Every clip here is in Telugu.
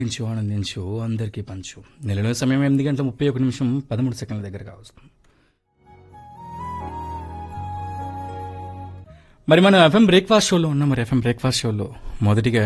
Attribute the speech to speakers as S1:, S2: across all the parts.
S1: ఆనందించు ఆనందించు అందరికీ పంచు నెలలో సమయం ఎనిమిది గంటల ముప్పై ఒక నిమిషం పదమూడు సెకండ్ల దగ్గర కావచ్చు మరి మన ఎఫ్ఎం బ్రేక్ఫాస్ట్ షోలో ఉన్నాం మరి ఎఫ్ఎం బ్రేక్ఫాస్ట్ షోలో మొదటిగా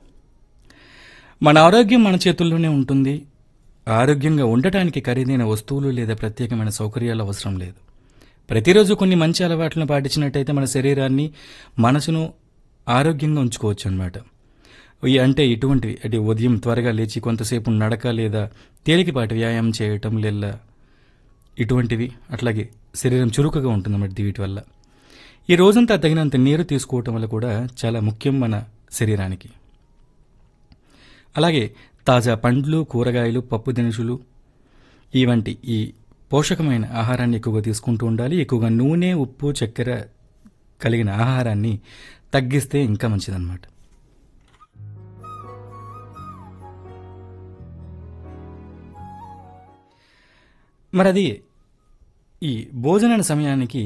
S1: మన ఆరోగ్యం మన చేతుల్లోనే ఉంటుంది ఆరోగ్యంగా ఉండటానికి ఖరీదైన వస్తువులు లేదా ప్రత్యేకమైన సౌకర్యాలు అవసరం లేదు ప్రతిరోజు కొన్ని మంచి అలవాట్లను పాటించినట్టయితే మన శరీరాన్ని మనసును ఆరోగ్యంగా ఉంచుకోవచ్చు అనమాట ఇవి అంటే ఇటువంటివి అంటే ఉదయం త్వరగా లేచి కొంతసేపు నడక లేదా తేలికపాటి వ్యాయామం చేయటం లేదా ఇటువంటివి అట్లాగే శరీరం చురుకుగా ఉంటుందన్నమాట వీటి వల్ల ఈ రోజంతా తగినంత నీరు తీసుకోవటం వల్ల కూడా చాలా ముఖ్యం మన శరీరానికి అలాగే తాజా పండ్లు కూరగాయలు పప్పు దినుసులు ఇవంటి ఈ పోషకమైన ఆహారాన్ని ఎక్కువగా తీసుకుంటూ ఉండాలి ఎక్కువగా నూనె ఉప్పు చక్కెర కలిగిన ఆహారాన్ని తగ్గిస్తే ఇంకా మంచిదన్నమాట మరి అది ఈ భోజన సమయానికి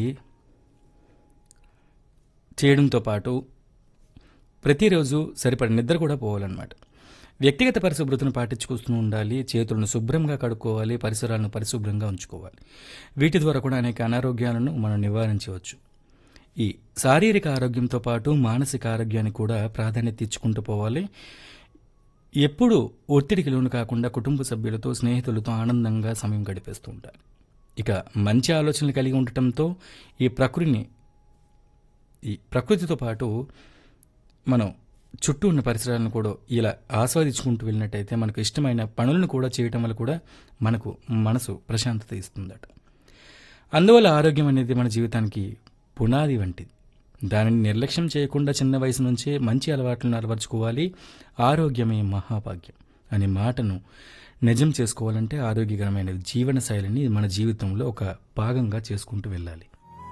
S1: చేయడంతో పాటు ప్రతిరోజు సరిపడ నిద్ర కూడా పోవాలన్నమాట వ్యక్తిగత పరిశుభ్రతను పాటించుకుంటూ ఉండాలి చేతులను శుభ్రంగా కడుక్కోవాలి పరిసరాలను పరిశుభ్రంగా ఉంచుకోవాలి వీటి ద్వారా కూడా అనేక అనారోగ్యాలను మనం నివారించవచ్చు ఈ శారీరక ఆరోగ్యంతో పాటు మానసిక ఆరోగ్యానికి కూడా ప్రాధాన్యత ఇచ్చుకుంటూ పోవాలి ఎప్పుడు ఒత్తిడికి లోను కాకుండా కుటుంబ సభ్యులతో స్నేహితులతో ఆనందంగా సమయం గడిపేస్తూ ఉంటారు ఇక మంచి ఆలోచనలు కలిగి ఉండటంతో ఈ ప్రకృతిని ఈ ప్రకృతితో పాటు మనం చుట్టూ ఉన్న పరిసరాలను కూడా ఇలా ఆస్వాదించుకుంటూ వెళ్ళినట్టయితే మనకు ఇష్టమైన పనులను కూడా చేయటం వల్ల కూడా మనకు మనసు ప్రశాంతత ఇస్తుందట అందువల్ల ఆరోగ్యం అనేది మన జీవితానికి పునాది వంటిది దానిని నిర్లక్ష్యం చేయకుండా చిన్న వయసు నుంచే మంచి అలవాట్లను అలవర్చుకోవాలి ఆరోగ్యమే మహాభాగ్యం అనే మాటను నిజం చేసుకోవాలంటే ఆరోగ్యకరమైన జీవన శైలిని మన జీవితంలో ఒక భాగంగా చేసుకుంటూ వెళ్ళాలి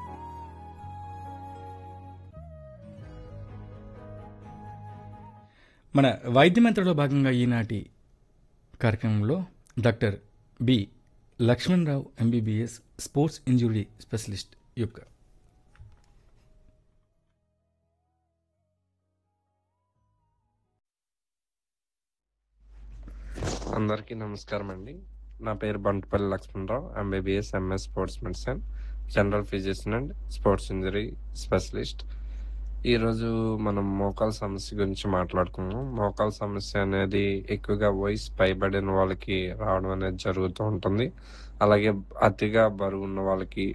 S1: మన వైద్యమంత్రలో భాగంగా ఈనాటి కార్యక్రమంలో doctor B Lakshmanarao MBBS sports injury specialist యొక్క
S2: అందరికీ నమస్కారం అండి నా పేరు Bantupalli Lakshmanarao MBBS MS sports medicine general physician and sports injury specialist ఈరోజు మనం మోకాల సమస్య గురించి మాట్లాడుకున్నాం మోకాల సమస్య అనేది ఎక్కువగా వయసు పైబడిన వాళ్ళకి రావడం అనేది జరుగుతూ ఉంటుంది అలాగే అతిగా బరువు ఉన్న వాళ్ళకి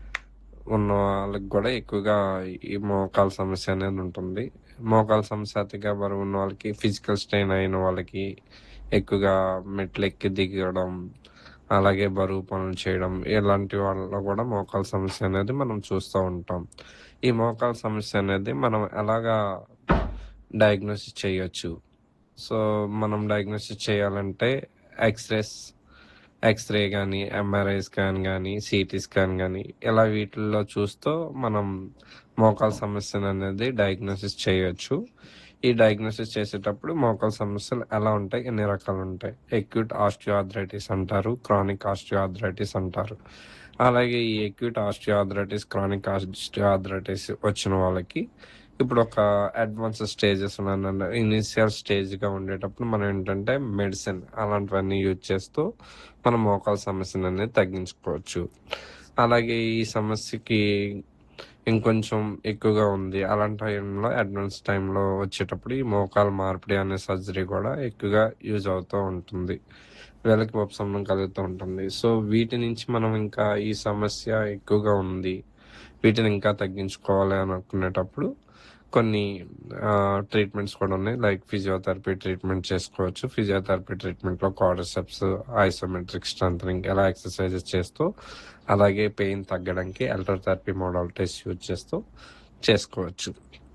S2: ఉన్న వాళ్ళకి కూడా ఎక్కువగా ఈ మోకాల సమస్య అనేది ఉంటుంది మోకాల సమస్య అతిగా బరువు ఉన్న వాళ్ళకి ఫిజికల్ స్ట్రెయిన్ అయిన వాళ్ళకి ఎక్కువగా మెట్లు ఎక్కి దిగడం అలాగే బరువు పనులు చేయడం ఇలాంటి వాళ్ళలో కూడా మోకాల సమస్య అనేది మనం చూస్తూ ఉంటాం ఈ మోకాల సమస్య అనేది మనం ఎలాగా డయాగ్నోసిస్ చేయొచ్చు సో మనం డయాగ్నోసిస్ చేయాలంటే ఎక్స్రేస్ ఎక్స్రే కానీ ఎంఆర్ఐ స్కాన్ కానీ సిటీ స్కాన్ కానీ ఇలా వీటిల్లో చూస్తూ మనం మోకాల సమస్యను అనేది డయాగ్నోసిస్ చేయొచ్చు ఈ డయాగ్నోసిస్ చేసేటప్పుడు మోకాల సమస్యలు ఎలా ఉంటాయి ఎన్ని రకాలు ఉంటాయి ఎక్యూట్ ఆస్టియోఆర్థరైటిస్ అంటారు క్రానిక్ ఆస్టియోఆర్థరైటిస్ అంటారు అలాగే ఈ ఎక్యూట్ ఆస్టియోఆర్థరైటిస్ క్రానిక్ ఆస్టియోఆర్థరైటిస్ వచ్చిన వాళ్ళకి ఇప్పుడు ఒక అడ్వాన్స్ స్టేజెస్ ఉన్నాయన్న ఇనిషియల్ స్టేజ్గా ఉండేటప్పుడు మనం ఏంటంటే మెడిసిన్ అలాంటివన్నీ యూజ్ చేస్తూ మనం మోకాల సమస్యను అనేది తగ్గించుకోవచ్చు అలాగే ఈ సమస్యకి ఇంకొంచెం ఎక్కువగా ఉంది అలాంటి టైంలో అడ్వాన్స్ టైంలో వచ్చేటప్పుడు ఈ మోకాలు మార్పిడి అనే సర్జరీ కూడా ఎక్కువగా యూజ్ అవుతూ ఉంటుంది వీళ్ళకి ఉపశమనం కలుగుతూ ఉంటుంది సో వీటి నుంచి మనం ఇంకా ఈ సమస్య ఎక్కువగా ఉంది వీటిని ఇంకా తగ్గించుకోవాలి అని అనుకునేటప్పుడు కొన్ని ట్రీట్మెంట్స్ కూడా ఉన్నాయి లైక్ ఫిజియోథెరపీ ట్రీట్మెంట్ చేసుకోవచ్చు ఫిజియోథెరపీ ట్రీట్మెంట్లో క్వాడ్రిసెప్స్ ఐసోమెట్రిక్ స్ట్రెంథనింగ్ ఎలా ఎక్సర్సైజెస్ చేస్తూ అలాగే పెయిన్ తగ్గడానికి ఎలక్ట్రోథెరపీ మోడాలిటీస్ యూజ్ చేస్తూ చేసుకోవచ్చు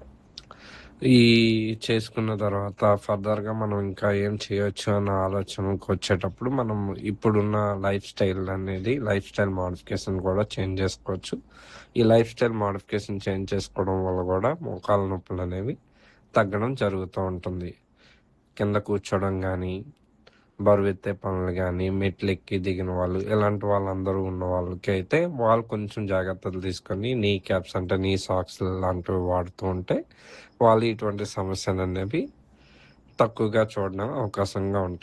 S2: ఈ చేసుకున్న తర్వాత ఫర్దర్గా మనం ఇంకా ఏం చేయొచ్చు అన్న ఆలోచనకు వచ్చేటప్పుడు మనం ఇప్పుడున్న లైఫ్ స్టైల్ అనేది లైఫ్ స్టైల్ మోడిఫికేషన్ కూడా చేంజ్ చేసుకోవచ్చు ఈ లైఫ్ స్టైల్ మోడిఫికేషన్ చేంజ్ చేసుకోవడం వల్ల కూడా మోకాల నొప్పులు అనేవి తగ్గడం జరుగుతూ ఉంటుంది కింద కూర్చోవడం కానీ బరువు ఎత్తే పనులు కానీ మెట్లు ఎక్కి దిగిన వాళ్ళు ఇలాంటి వాళ్ళందరూ ఉన్న వాళ్ళకి అయితే వాళ్ళు కొంచెం జాగ్రత్తలు తీసుకొని నీ క్యాప్స్ అంటే నీ సాక్స్ లాంటివి వాడుతూ ఉంటే వాళ్ళు ఇటువంటి సమస్యలు అనేవి తక్కువగా చూడడం అవకాశంగా ఉంటుంది